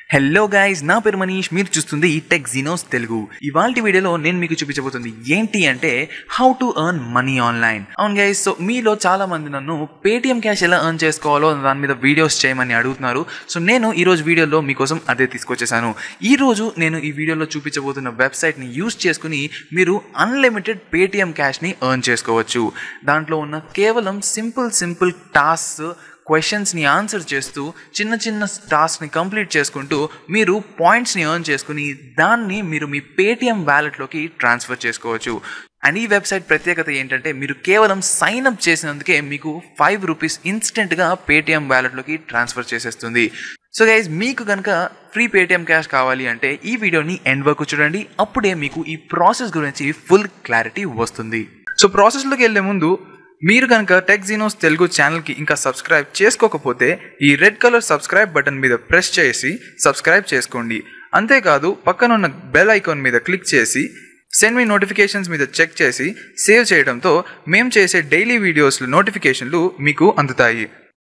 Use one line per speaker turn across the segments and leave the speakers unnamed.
hello guys నా పేరు మనీష్ మీరు చూస్తుంది ఈ టెక్ జీనోస్ తెలుగు ఇవాళ వీడియోలో నేను మీకు చూపించబోతుంది ఏంటి అంటే how to earn money online అవును గైస్ సో మీలో చాలా మంది నన్ను పేటిఎం క్యాష్ ఎలా ఎర్న్ చేసుకోవాలో దాని మీద వీడియోస్ చేయమని అడుగుతున్నారు సో నేను ఈ రోజు వీడియోలో మీకోసం అదే తీసుకొచ్చేసాను ఈ రోజు నేను ఈ వీడియోలో చూపించబోతున్న వెబ్సైట్ని యూస్ చేసుకుని మీరు అన్లిమిటెడ్ పేటిఎం క్యాష్ని ఎర్న్ చేసుకోవచ్చు దాంట్లో ఉన్న కేవలం సింపుల్ సింపుల్ టాస్క్ క్వశ్చన్స్ని ఆన్సర్ చేస్తూ చిన్న చిన్న టాస్క్ని కంప్లీట్ చేసుకుంటూ మీరు పాయింట్స్ని ఎర్న్ చేసుకుని దాన్ని మీరు మీ పేటిఎం వ్యాలెట్లోకి ట్రాన్స్ఫర్ చేసుకోవచ్చు అండ్ ఈ వెబ్సైట్ ప్రత్యేకత ఏంటంటే మీరు కేవలం సైన్ అప్ చేసినందుకే మీకు ఫైవ్ రూపీస్ ఇన్స్టెంట్గా పేటిఎం వ్యాలెట్లోకి ట్రాన్స్ఫర్ చేసేస్తుంది సో గైజ్ మీకు కనుక ఫ్రీ పేటిఎం క్యాష్ కావాలి అంటే ఈ వీడియోని ఎండ్ వరకు చూడండి అప్పుడే మీకు ఈ ప్రాసెస్ గురించి ఫుల్ క్లారిటీ వస్తుంది సో ప్రాసెస్లోకి వెళ్ళే ముందు మీరు కనుక టెక్ జీనోస్ తెలుగు ఛానల్కి ఇంకా సబ్స్క్రైబ్ చేసుకోకపోతే ఈ రెడ్ కలర్ సబ్స్క్రైబ్ బటన్ మీద ప్రెస్ చేసి సబ్స్క్రైబ్ చేసుకోండి అంతేకాదు పక్కన ఉన్న బెల్ ఐకాన్ మీద క్లిక్ చేసి సెండ్ మీ నోటిఫికేషన్స్ మీద చెక్ చేసి సేవ్ చేయడంతో మేము చేసే డైలీ వీడియోస్ నోటిఫికేషన్లు మీకు అందుతాయి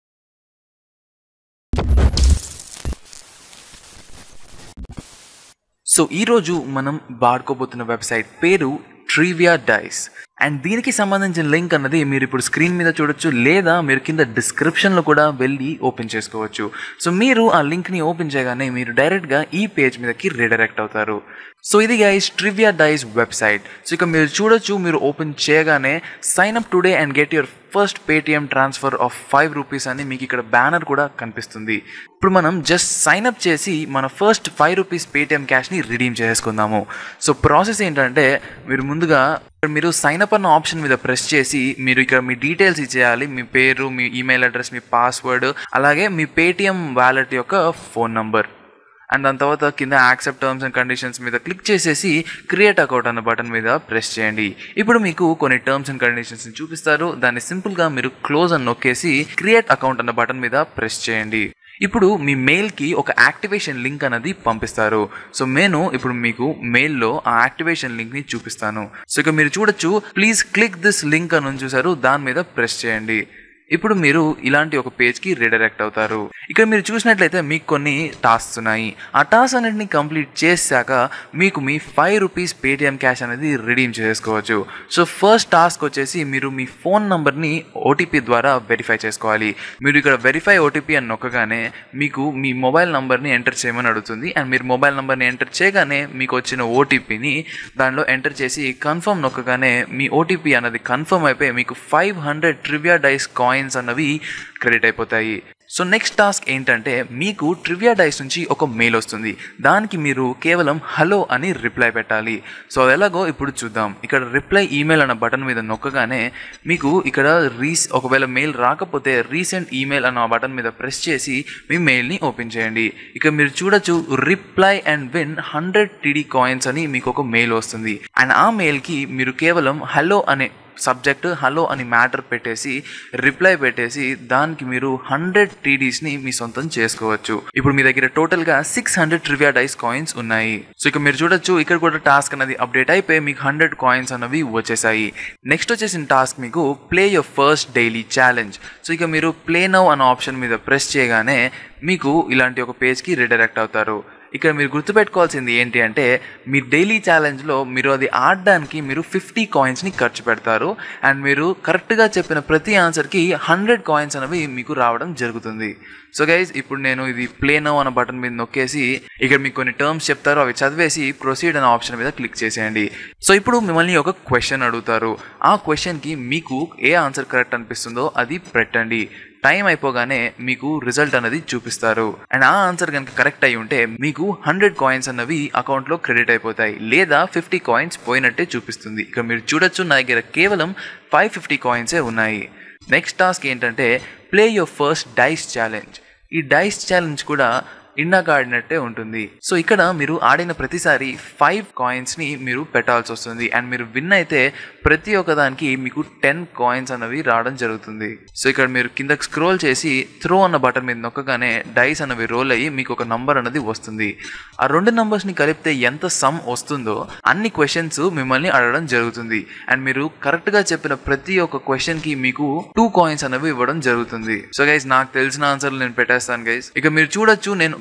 సో ఈరోజు మనం వాడుకోబోతున్న వెబ్సైట్ పేరు ట్రివియా డైస్ అండ్ దీనికి సంబంధించిన లింక్ అన్నది మీరు ఇప్పుడు స్క్రీన్ మీద చూడొచ్చు లేదా మీరు కింద డిస్క్రిప్షన్లో కూడా వెళ్ళి ఓపెన్ చేసుకోవచ్చు సో మీరు ఆ లింక్ని ఓపెన్ చేయగానే మీరు డైరెక్ట్గా ఈ పేజ్ మీదకి రీడైరెక్ట్ అవుతారు సో ఇది guys trivia dice website so ఇక మీరు చూడొచ్చు మీరు ఓపెన్ చేయగానే sign up today and get your first Paytm transfer of five rupees అని మీకు ఇక్కడ బ్యానర్ కూడా కనిపిస్తుంది ఇప్పుడు మనం జస్ట్ సైన్ అప్ చేసి మన ఫస్ట్ ఫైవ్ రూపీస్ పేటిఎం క్యాష్ని రిడీమ్ చేసుకుందాము సో ప్రాసెస్ ఏంటంటే మీరు ముందుగా మీరు సైన్ అప్ అన్న ఆప్షన్ మీద ప్రెస్ చేసి మీరు ఇక్కడ మీ డీటెయిల్స్ ఇచ్చేయాలి మీ పేరు మీ ఈమెయిల్ అడ్రస్ మీ పాస్వర్డ్ అలాగే మీ పేటిఎం వ్యాలెట్ యొక్క ఫోన్ నంబర్ అండ్ దాని తర్వాత కింద యాక్సెప్ట్ టర్మ్స్ అండ్ కండిషన్స్ మీద క్లిక్ చేసేసి క్రియేట్ అకౌంట్ అన్న బటన్ మీద ప్రెస్ చేయండి ఇప్పుడు మీకు కొన్ని టర్మ్స్ అండ్ కండిషన్స్ చూపిస్తారు దాన్ని సింపుల్గా మీరు క్లోజ్ అని నొక్కేసి క్రియేట్ అకౌంట్ అన్న బటన్ మీద ప్రెస్ చేయండి ఇప్పుడు మీ మెయిల్కి ఒక యాక్టివేషన్ లింక్ అనేది పంపిస్తారు సో నేను ఇప్పుడు మీకు మెయిల్లో ఆ యాక్టివేషన్ లింక్ని చూపిస్తాను సో ఇక మీరు చూడొచ్చు ప్లీజ్ క్లిక్ దిస్ లింక్ అని చూసారు దాని మీద ప్రెస్ చేయండి ఇప్పుడు మీరు ఇలాంటి ఒక పేజ్కి రీడైరెక్ట్ అవుతారు ఇక్కడ మీరు చూసినట్లయితే మీకు కొన్ని టాస్క్స్ ఉన్నాయి ఆ టాస్క్ అన్నింటిని కంప్లీట్ చేశాక మీకు మీ ఫైవ్ రూపీస్ పేటిఎం క్యాష్ అనేది రిడీమ్ చేసుకోవచ్చు సో ఫస్ట్ టాస్క్ వచ్చేసి మీరు మీ ఫోన్ నంబర్ని ఓటీపీ ద్వారా వెరిఫై చేసుకోవాలి మీరు ఇక్కడ వెరిఫై ఓటీపీ అని నొక్కగానే మీకు మీ మొబైల్ నంబర్ని ఎంటర్ చేయమని అడుగుతుంది అండ్ మీరు మొబైల్ నంబర్ని ఎంటర్ చేయగానే మీకు వచ్చిన ఓటీపీని దానిలో ఎంటర్ చేసి కన్ఫర్మ్ నొక్కగానే మీ ఓటీపీ అన్నది కన్ఫర్మ్ అయిపోయి మీకు five hundred trivia dice coin coins అన్నవి క్రెడిట్ అయిపోతాయి సో నెక్స్ట్ టాస్క్ ఏంటంటే మీకు ట్రివియా డైస్ నుంచి ఒక మెయిల్ వస్తుంది దానికి మీరు కేవలం హలో అని రిప్లై పెట్టాలి సో అది ఎలాగో ఇప్పుడు చూద్దాం ఇక్కడ రిప్లై ఈమెయిల్ అన్న బటన్ మీద నొక్కగానే మీకు ఇక్కడ రీస్ ఒకవేళ మెయిల్ రాకపోతే రీసెంట్ ఈమెయిల్ అన్న బటన్ మీద ప్రెస్ చేసి మీ మెయిల్ని ఓపెన్ చేయండి ఇక మీరు చూడొచ్చు reply and win hundred TD coins అని మీకు ఒక మెయిల్ వస్తుంది అండ్ ఆ మెయిల్కి మీరు కేవలం హలో అనే సబ్జెక్ట్ హలో అని మ్యాటర్ పెట్టేసి రిప్లై పెట్టేసి దానికి మీరు హండ్రెడ్ టీడీస్ని మీ సొంతం చేసుకోవచ్చు ఇప్పుడు మీ దగ్గర టోటల్గా six hundred trivia dice coins ఉన్నాయి సో ఇక మీరు చూడొచ్చు ఇక్కడ కూడా టాస్క్ అనేది అప్డేట్ అయిపోయి మీకు హండ్రెడ్ కాయిన్స్ అనేవి వచ్చేసాయి నెక్స్ట్ వచ్చేసిన టాస్క్ మీకు play your first daily challenge so ఇక మీరు ప్లే నవ్ అనే ఆప్షన్ మీద ప్రెస్ చేయగానే మీకు ఇలాంటి ఒక పేజ్కి రిడైరెక్ట్ అవుతారు ఇక్కడ మీరు గుర్తుపెట్టుకోవాల్సింది ఏంటి అంటే మీ డైలీ ఛాలెంజ్లో మీరు అది ఆడడానికి మీరు ఫిఫ్టీ కాయిన్స్ని ఖర్చు పెడతారు అండ్ మీరు కరెక్ట్గా చెప్పిన ప్రతి ఆన్సర్కి హండ్రెడ్ కాయిన్స్ అనేవి మీకు రావడం జరుగుతుంది సో గైజ్ ఇప్పుడు నేను ఇది ప్లే నో అన్న బటన్ మీద నొక్కేసి ఇక్కడ మీకు కొన్ని టర్మ్స్ చెప్తారు అవి చదివేసి ప్రొసీడ్ అనే ఆప్షన్ మీద క్లిక్ చేసేయండి సో ఇప్పుడు మిమ్మల్ని ఒక క్వశ్చన్ అడుగుతారు ఆ క్వశ్చన్కి మీకు ఏ ఆన్సర్ కరెక్ట్ అనిపిస్తుందో అది పెట్టండి టైం అయిపోగానే మీకు రిజల్ట్ అనేది చూపిస్తారు అండ్ ఆ ఆన్సర్ కనుక కరెక్ట్ అయి ఉంటే మీకు హండ్రెడ్ కాయిన్స్ అన్నవి అకౌంట్లో క్రెడిట్ అయిపోతాయి లేదా ఫిఫ్టీ కాయిన్స్ పోయినట్టే చూపిస్తుంది ఇక మీరు చూడొచ్చు నా దగ్గర కేవలం ఫైవ్ ఫిఫ్టీ కాయిన్సే ఉన్నాయి నెక్స్ట్ టాస్క్ ఏంటంటే play your first dice challenge ఈ డైస్ ఛాలెంజ్ కూడా ఇందాక ఆడినట్టే ఉంటుంది సో ఇక్కడ మీరు ఆడిన ప్రతిసారి ఫైవ్ కాయిన్స్ని మీరు పెట్టాల్సి వస్తుంది అండ్ మీరు విన్ అయితే ప్రతి ఒక్క దానికి మీకు టెన్ కాయిన్స్ అనేవి రావడం జరుగుతుంది సో ఇక్కడ మీరు కిందకి స్క్రోల్ చేసి త్రో అన్న బటన్ మీద నొక్కగానే డైస్ అనేవి రోల్ అయ్యి మీకు ఒక నంబర్ అనేది వస్తుంది ఆ రెండు నంబర్స్ని కలిపితే ఎంత సమ్ వస్తుందో అన్ని క్వశ్చన్స్ మిమ్మల్ని అడగడం జరుగుతుంది అండ్ మీరు కరెక్ట్గా చెప్పిన ప్రతి ఒక్క క్వశ్చన్కి మీకు టూ కాయిన్స్ అనేవి ఇవ్వడం జరుగుతుంది సో గైస్ నాకు తెలిసిన ఆన్సర్లు నేను పెట్టేస్తాను గైస్ ఇక మీరు చూడొచ్చు నేను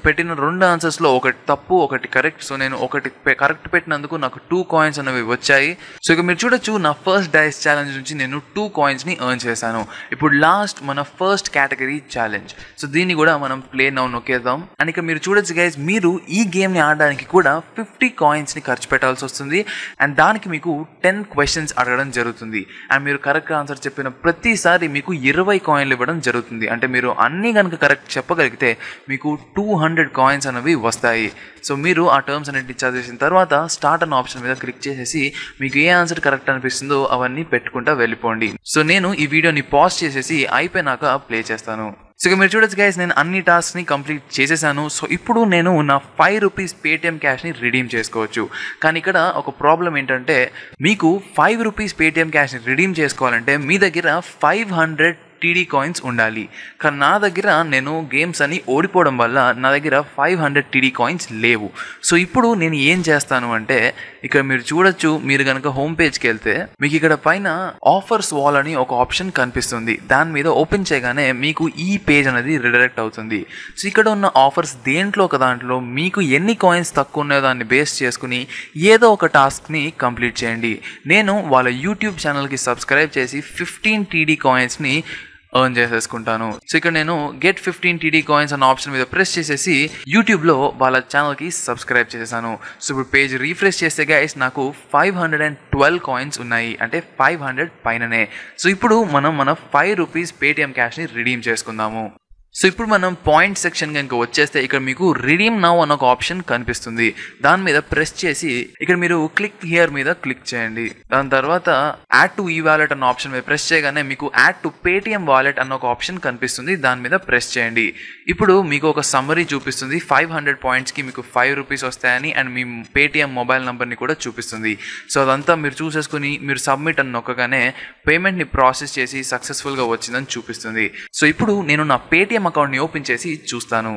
పెట్టిన రెండు ఆన్సర్స్లో ఒకటి తప్పు ఒకటి కరెక్ట్ సో నేను ఒకటి కరెక్ట్ పెట్టినందుకు నాకు టూ కాయిన్స్ అనేవి వచ్చాయి సో ఇక మీరు చూడొచ్చు నా ఫస్ట్ డైస్ ఛాలెంజ్ నుంచి నేను టూ కాయిన్స్ని ఎర్న్ చేశాను ఇప్పుడు లాస్ట్ మన ఫస్ట్ కేటగిరీ ఛాలెంజ్ సో దీన్ని కూడా మనం ప్లే నౌ నొక్కేద్దాం అండ్ ఇక మీరు చూడొచ్చు గైస్ మీరు ఈ గేమ్ని ఆడడానికి కూడా ఫిఫ్టీ కాయిన్స్ని ఖర్చు పెట్టాల్సి వస్తుంది అండ్ దానికి మీకు టెన్ క్వశ్చన్స్ అడగడం జరుగుతుంది అండ్ మీరు కరెక్ట్ ఆన్సర్ చెప్పిన ప్రతిసారి మీకు ఇరవై కాయిన్లు ఇవ్వడం జరుగుతుంది అంటే మీరు అన్నీ కనుక కరెక్ట్ చెప్పగలిగితే మీకు టూ హండ్రెడ్ కాయిన్స్ అనేవి వస్తాయి సో మీరు ఆ టర్మ్స్ అన్నింటిని చదివేసిన తర్వాత స్టార్ట్ అన్న ఆప్షన్ మీద క్లిక్ చేసేసి మీకు ఏ ఆన్సర్ కరెక్ట్ అనిపిస్తుందో అవన్నీ పెట్టుకుంటా వెళ్ళిపోండి సో నేను ఈ వీడియోని పాజ్ చేసేసి అయిపోయినాక ప్లే చేస్తాను సో ఇక మీరు చూడొచ్చు గైస్ నేను అన్ని టాస్క్ని కంప్లీట్ చేసేసాను సో ఇప్పుడు నేను నా ఫైవ్ రూపీస్ పేటిఎం క్యాష్ని రిడీమ్ చేసుకోవచ్చు కానీ ఇక్కడ ఒక ప్రాబ్లం ఏంటంటే మీకు ఫైవ్ రూపీస్ పేటిఎం క్యాష్ని రిడీమ్ చేసుకోవాలంటే మీ దగ్గర ఫైవ్ హండ్రెడ్ టీడీ కాయిన్స్ ఉండాలి కానీ నా దగ్గర నేను గేమ్స్ అని ఓడిపోవడం వల్ల నా దగ్గర ఫైవ్ హండ్రెడ్ టీడీ కాయిన్స్ లేవు సో ఇప్పుడు నేను ఏం చేస్తాను అంటే ఇక్కడ మీరు చూడొచ్చు మీరు కనుక హోమ్ పేజ్కి వెళ్తే మీకు ఇక్కడ పైన ఆఫర్స్ వాల్ అని ఒక ఆప్షన్ కనిపిస్తుంది దాని మీద ఓపెన్ చేయగానే మీకు ఈ పేజ్ అనేది రిడైరెక్ట్ అవుతుంది సో ఇక్కడ ఉన్న ఆఫర్స్ దేంట్లో ఒక దాంట్లో మీకు ఎన్ని కాయిన్స్ తక్కువ ఉన్నాయో దాన్ని బేస్ చేసుకుని ఏదో ఒక టాస్క్ని కంప్లీట్ చేయండి నేను వాళ్ళ యూట్యూబ్ ఛానల్కి సబ్స్క్రైబ్ చేసి ఫిఫ్టీన్ టీడీ కాయిన్స్ని ఎర్న్ చేసేసుకుంటాను సో ఇక్కడ నేను గెట్ ఫిఫ్టీన్ టీడీ కాయిన్స్ అన్న ఆప్షన్ మీద ప్రెస్ చేసేసి యూట్యూబ్లో వాళ్ళ ఛానల్కి సబ్స్క్రైబ్ చేసేసాను సో ఇప్పుడు పేజ్ రీఫ్రెష్ చేస్తే గైస్ నాకు five hundred and twelve coins ఉన్నాయి అంటే ఫైవ్ హండ్రెడ్ పైననే సో ఇప్పుడు మనం మన ఫైవ్ రూపీస్ పేటిఎం క్యాష్ని రిడీమ్ చేసుకుందాము సో ఇప్పుడు మనం పాయింట్ సెక్షన్ కనుక వచ్చేస్తే ఇక్కడ మీకు రిడీమ్ నౌ అన్న ఒక ఆప్షన్ కనిపిస్తుంది దాని మీద ప్రెస్ చేసి ఇక్కడ మీరు క్లిక్ హియర్ మీద క్లిక్ చేయండి దాని తర్వాత యాడ్ టు ఈ వాలెట్ అన్న ఆప్షన్ మీద ప్రెస్ చేయగానే మీకు యాడ్ టు పేటిఎం వాలెట్ అన్న ఒక ఆప్షన్ కనిపిస్తుంది దాని మీద ప్రెస్ చేయండి ఇప్పుడు మీకు ఒక సమ్మరీ చూపిస్తుంది ఫైవ్ హండ్రెడ్ పాయింట్స్కి మీకు ఫైవ్ రూపీస్ వస్తాయని అండ్ మీ పేటిఎం మొబైల్ నెంబర్ని కూడా చూపిస్తుంది సో అదంతా మీరు చూసేసుకుని మీరు సబ్మిట్ అని నొక్కగానే పేమెంట్ని ప్రాసెస్ చేసి సక్సెస్ఫుల్గా వచ్చిందని చూపిస్తుంది సో ఇప్పుడు నేను నా పేటిఎం అకౌంట్ని ఓపెన్ చేసి చూస్తాను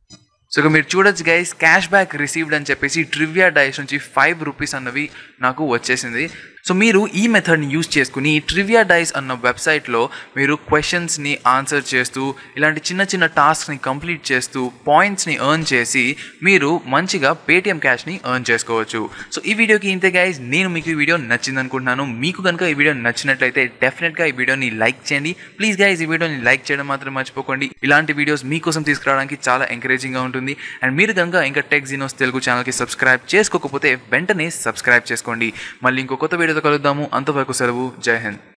సో ఇక మీరు చూడొచ్చు గైస్ క్యాష్ బ్యాక్ రిసీవ్డ్ అని చెప్పేసి ట్రివియా డైస్ నుంచి ఫైవ్ రూపీస్ అన్నవి నాకు వచ్చేసింది సో మీరు ఈ మెథడ్ని యూస్ చేసుకుని ట్రివియా డైస్ అన్న వెబ్సైట్లో మీరు క్వశ్చన్స్ని ఆన్సర్ చేస్తూ ఇలాంటి చిన్న చిన్న టాస్క్ని కంప్లీట్ చేస్తూ పాయింట్స్ని ఎర్న్ చేసి మీరు మంచిగా పేటిఎం క్యాష్ని ఎర్న్ చేసుకోవచ్చు సో ఈ వీడియోకి ఇంతే గైస్ నేను మీకు ఈ వీడియో నచ్చింది అనుకుంటున్నాను మీకు కనుక ఈ వీడియో నచ్చినట్లయితే డెఫినెట్గా ఈ వీడియోని లైక్ చేయండి ప్లీజ్ గైస్ ఈ వీడియోని లైక్ చేయడం మాత్రం మర్చిపోకండి ఇలాంటి వీడియోస్ మీకోసం తీసుకురావడానికి చాలా ఎంకరేజింగ్గా ఉంటుంది అండ్ మీరు కనుక ఇంకా టెక్ జీనోస్ తెలుగు ఛానల్కి సబ్స్క్రైబ్ చేసుకోకపోతే వెంటనే సబ్స్క్రైబ్ చేసుకోండి మళ్ళీ ఇంకో కొత్త వీడియోతో కలుద్దాము అంతవరకు సెలవు జై హింద్